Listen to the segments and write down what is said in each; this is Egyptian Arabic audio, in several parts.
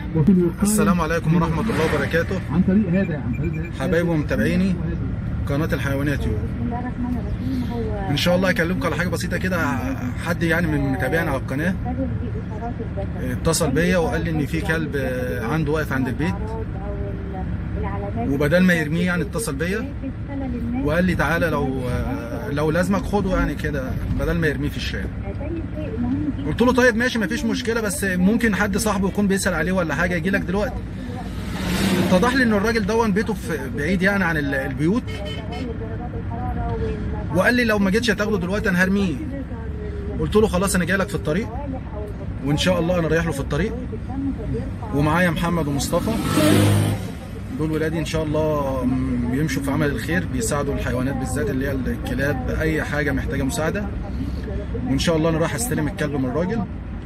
وفي الوقاية السلام عليكم ورحمة الله وبركاته عن طريق هذا عن طريق هذا. حبايبي ومتابعيني قناة الحيوانات يوم بسم الله الرحمن الرحيم هو ان شاء الله اكلمكم على حاجة بسيطة كده حد يعني من متابعينا على القناة سبب لإشارات البشر اتصل بيا وقال لي ان في كلب عنده واقف عند البيت الأعراض أو ال- العلامات وبدل ما يرميه يعني اتصل بيا في خلل الناس وقال لي تعالى لو لو لازمك خده يعني كده بدل ما يرميه في الشارع تاني شيء مهم جدا قلت له طيب ماشي مفيش مشكله بس ممكن حد صاحبه يكون بيسال عليه ولا حاجه يجي لك دلوقتي اتضح لي ان الراجل دون بيته في بعيد يعني عن ال- البيوت تغير درجات الحرارة وال- وقال لي لو ما جيتش هتاخده دلوقتي انا هرميه قلت له خلاص انا جاي لك في الطريق الصوالح أو البطارية وان شاء الله انا رايح له في الطريق الدم فبيرفع ومعايا محمد ومصطفى دول ولادي ان شاء الله م- بيمشوا في عمل الخير بيساعدوا الحيوانات بالذات اللي هي الكلاب اي حاجه محتاجه مساعده وان شاء الله انا رايح استلم الكلب من الراجل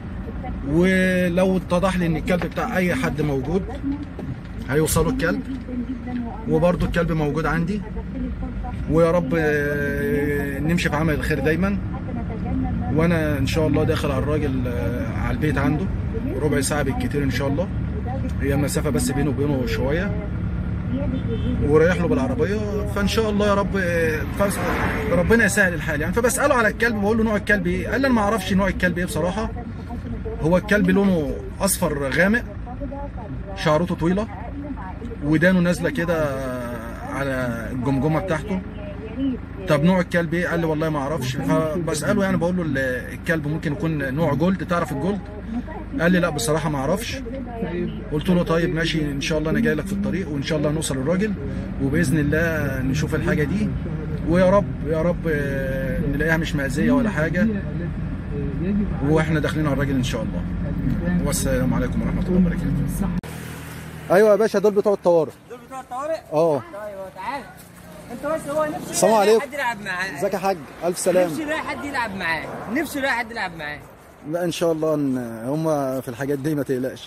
ولو اتضح لي ان الكلب بتاع اي حد موجود هيوصلوا الكلب جدا جدا وبرضه الكلب موجود عندي وأدخل الفرصة ويا رب آه، نمشي في عمل الخير دايما حتى نتجنب ما وانا ان شاء الله داخل على الراجل آه، على البيت عنده ربع ساعه بالكتير ان شاء الله هي المسافه بس بينه وبينه شويه زيادة وجود ورايح له بالعربيه فان شاء الله يا رب آه، فس- ربنا يسهل الحال يعني فبساله على الكلب بقول له نوع الكلب ايه قال لي انا ما اعرفش نوع الكلب ايه بصراحه هو الكلب لونه اصفر غامق شعرته طويله ودانه نازله كده على الجمجمه بتاعته طب نوع الكلب ايه قال لي والله ما اعرفش فبساله يعني بقول له ال- الكلب ممكن يكون نوع جولد تعرف الجولد قال لي لا بصراحه ما اعرفش قلت له طيب ماشي ان شاء الله انا جاي لك في الطريق وان شاء الله نوصل الراجل وباذن الله نشوف الحاجه دي ويا رب يا رب آه، نلاقيها مش مأذيه ولا حاجه التي يجب على واحنا داخلين على الراجل ان شاء الله الإنسان والسلام عليكم ورحمه الله وبركاته الصح ايوه يا باشا دول بتوع الطوارئ دول بتوع الطوارئ اه طيب تعالى انت بس هو نفسه السلام يلاقي عليكم. حد يلعب معاه ازيك يا حاج الف سلام نفسه يلاقي حد يلعب معاه نفسه يلاقي حد يلعب معاه لا ان شاء الله ان هم في الحاجات دي ما تقلقش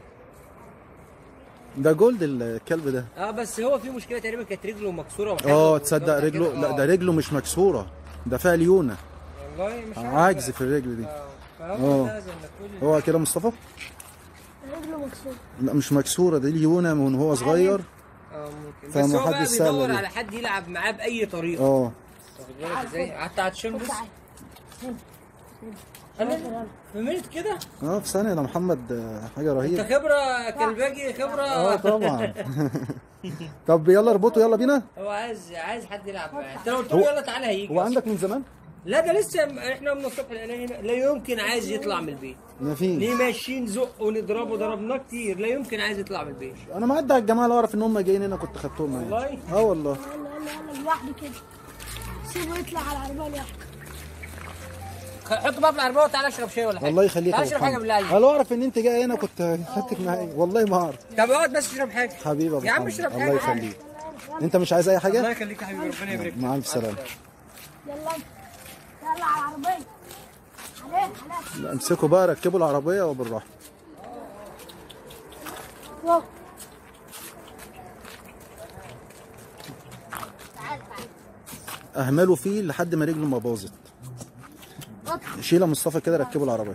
ده جولد الكلب ده اه بس هو في مشكله تقريبا كانت رجله مكسوره وحاجة اه تصدق وضغطة رجله كده. لا آه. ده رجله مش مكسوره ده فيها ليونه والله مش عارف عاجز في الرجل دي اه فهو آه. ده زي ما تقول هو كده مصطفى رجله مكسور لا مش مكسوره دي ليونه من هو صغير اه ممكن فما بس هو حد بقى يستاهل بيدور دي. على حد يلعب معاه باي طريقه اه واخد بالك ازاي حتى هتشم بص انا فهمت كده اه في ثانيه ده محمد آه، حاجه انت رهيبه خبره كلباجي خبره اه طبعا طب يلا اربطوا يلا بينا هو عايز عايز حد يلعب معاه انت لو قلت هو- له يلا تعالى هيجي هو أصلاً. عندك من زمان لا ده لسه احنا من الصبح لقيناه هنا لا يمكن عايز يطلع من البيت ما فيش ليه ماشيين زق ونضربه ضربناه كتير لا يمكن عايز يطلع من البيت انا معدي على الجماعه اللي اعرف ان هم جايين هنا كنت خدتهم معايا والله؟ اه والله يلا يلا يلا لوحده كده سيبه يطلع على العربية لوحده حط بقى في العربيه وتعالى اشرب شاي ولا حاجه الله يخليك تعالى يا اشرب محمد. حاجه بالله عليك انا لو اعرف ان انت جاي هنا كنت خدتك معايا والله ما اعرف طب اقعد بس اشرب حاجه حبيبي يا أبو يا عم محمد. اشرب الله حاجه يخليك انت مش عايز اي الله حاجه يخليك يا حبيبي ربنا يبارك مع الف سلامه يلا يلا على العربية عليه عليه لا، امسكوا بقى ركبوا العربيه وبالراحه واو اهملوا فيه لحد ما رجله ما باظت شيل يا مصطفى كده ركبوا العربيه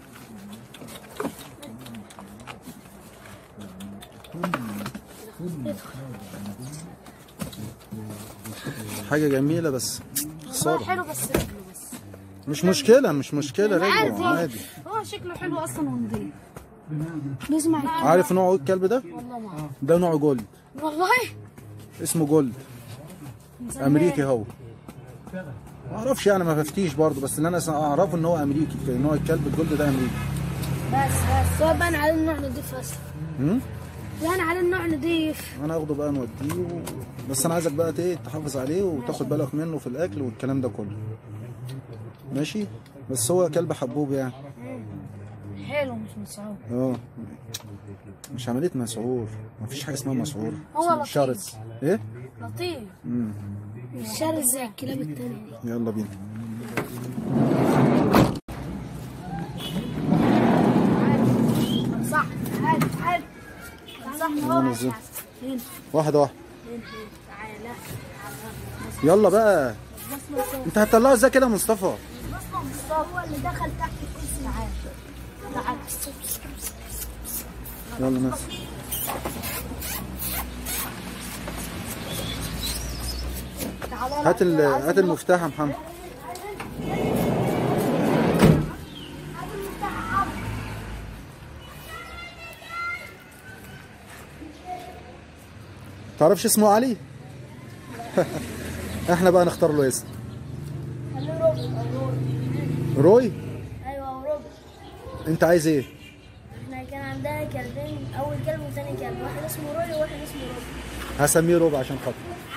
حاجه جميله بس هو خساره حلو بس رجله بس مش مشكله مش مشكله رجله عادي. عادي هو شكله حلو اصلا ونضيف بيسمع الكلام عارف نوعه ايه الكلب ده والله ما أعرف. ده نوع جولد والله اسمه جولد امريكي هو ما اعرفش يعني ما بفتيش برضه بس اللي انا اعرفه ان هو امريكي نوع الكلب الجولد ده امريكي بس بس هو بان عليه النوع نضيف اصلا هم؟ بان عليه النوع نضيف انا اخده بقى نوديه و... بس انا عايزك بقى ايه تحافظ عليه وتاخد بالك منه في الاكل والكلام ده كله ماشي بس هو كلب حبوب يعني حلو مش مصعوب اه مش عمليه مسعور مفيش حاجه اسمها مسعور هو اسمه لطيف. شرس ايه لطيف مم. مش شرس زي الكلاب التانية دي يلا بينا صح تعال تعال صح هو نزل. هنا واحده واحده هنا تعالى يلا بقى بصمة صوت انت هتطلعه ازاي كده يا مصطفى بصمة مصطفى هو اللي دخل تحت الكرسي معاه تعال يلا ناس هات ال- هات المفتاح يا محمد تعرفش اسمه علي احنا بقى نختار له اسم خليه روبوت او روبوت روي ايوه او روبوت انت عايز ايه احنا كان عندنا كلبين اول كلب وثاني كلب واحد اسمه روي وواحد اسمه روبوت هسميه روب عشان خاطر